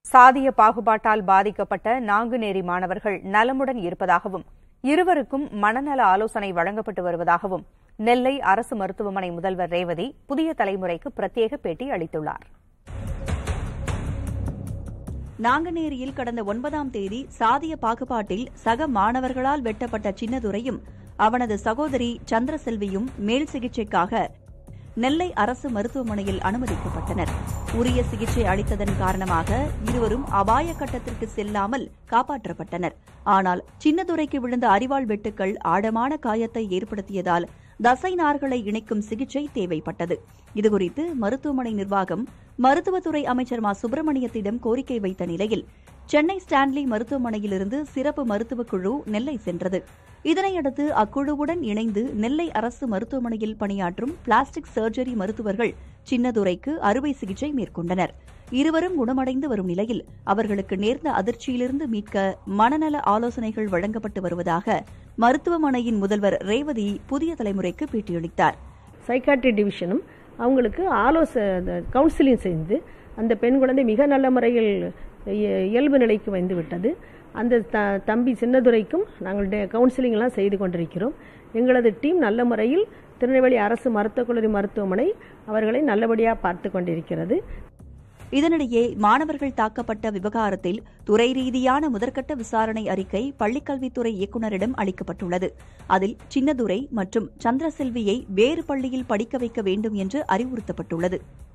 சாதிய பாகுபாட்டால் பாதிக்கப்பட்ட நாங்குநேரி மாணவர்கள் நலமுடன் இருப்பதாகவும் இருவருக்கும் மனநல ஆலோசனை வழங்கப்பட்டு வருவதாகவும் நெல்லை அரசு மருத்துவமனை முதல்வர் ரேவதி புதிய தலைமுறைக்கு பிரத்யேக பேட்டி அளித்துள்ளார் நாங்குநேரியில் கடந்த ஒன்பதாம் தேதி சாதிய பாகுபாட்டில் சக மாணவர்களால் வெட்டப்பட்ட சின்னதுரையும் அவனது சகோதரி சந்திரசெல்வியும் மேல் சிகிச்சைக்காக நெல்லை அரசு மருத்துவமனையில் அனுமதிக்கப்பட்டனர் உரிய சிகிச்சை அளித்ததன் காரணமாக இருவரும் அபாய கட்டத்திற்கு செல்லாமல் காப்பாற்றப்பட்டனர் ஆனால் சின்னதுரைக்கு விழுந்த அரிவாள் வெட்டுக்கள் ஆழமான காயத்தை ஏற்படுத்தியதால் தசை நார்களை இணைக்கும் சிகிச்சை தேவைப்பட்டது இதுகுறித்து மருத்துவமனை நிர்வாகம் மருத்துவத்துறை அமைச்சர் மா சுப்பிரமணியத்திடம் கோரிக்கை வைத்த நிலையில் சென்னை ஸ்டான்லி மருத்துவமனையிலிருந்து சிறப்பு மருத்துவக் குழு நெல்லை சென்றது இதனையடுத்து அக்குழுவுடன் இணைந்து நெல்லை அரசு மருத்துவமனையில் பணியாற்றும் பிளாஸ்டிக் சர்ஜரி மருத்துவர்கள் சின்னதுரைக்கு அறுவை சிகிச்சை மேற்கொண்டனர் இருவரும் குணமடைந்து வரும் நிலையில் அவர்களுக்கு நேர்ந்த அதிர்ச்சியிலிருந்து மீட்க மனநல ஆலோசனைகள் வழங்கப்பட்டு வருவதாக மருத்துவமனையின் முதல்வர் ரேவதி புதிய தலைமுறைக்கு பேட்டியளித்தார் சைக்காட்ரி டிவிஷனும் அவங்களுக்கு ஆலோசனை கவுன்சிலிங் செய்து அந்த பெண் குழந்தை மிக நல்ல முறையில் இய- இயல்பு நிலைக்கு வந்து விட்டது அந்த த தம்பி சின்னதுரைக்கும் நாங்கள் டே- கவுன்சிலிங்லாம் செய்து கொண்டிருக்கிறோம் எங்களது டீம் நல்ல முறையில் திருநெல்வேலி அரசு மருத்துவக் கல்லூரி மருத்துவமனை அவர்களை நல்லபடியாக பார்த்து கொண்டிருக்கிறது இதனிடையே மாணவர்கள் தாக்கப்பட்ட விவகாரத்தில் துறை ரீதியான முதற்கட்ட விசாரணை அறிக்கை பள்ளிக்கல்வித்துறை இயக்குநரிடம் அளிக்கப்பட்டுள்ளது அதில் சின்னதுரை மற்றும் சந்திரசெல்வியை வேறு பள்ளியில் படிக்க வைக்க வேண்டும் என்று அறிவுறுத்தப்பட்டுள்ளது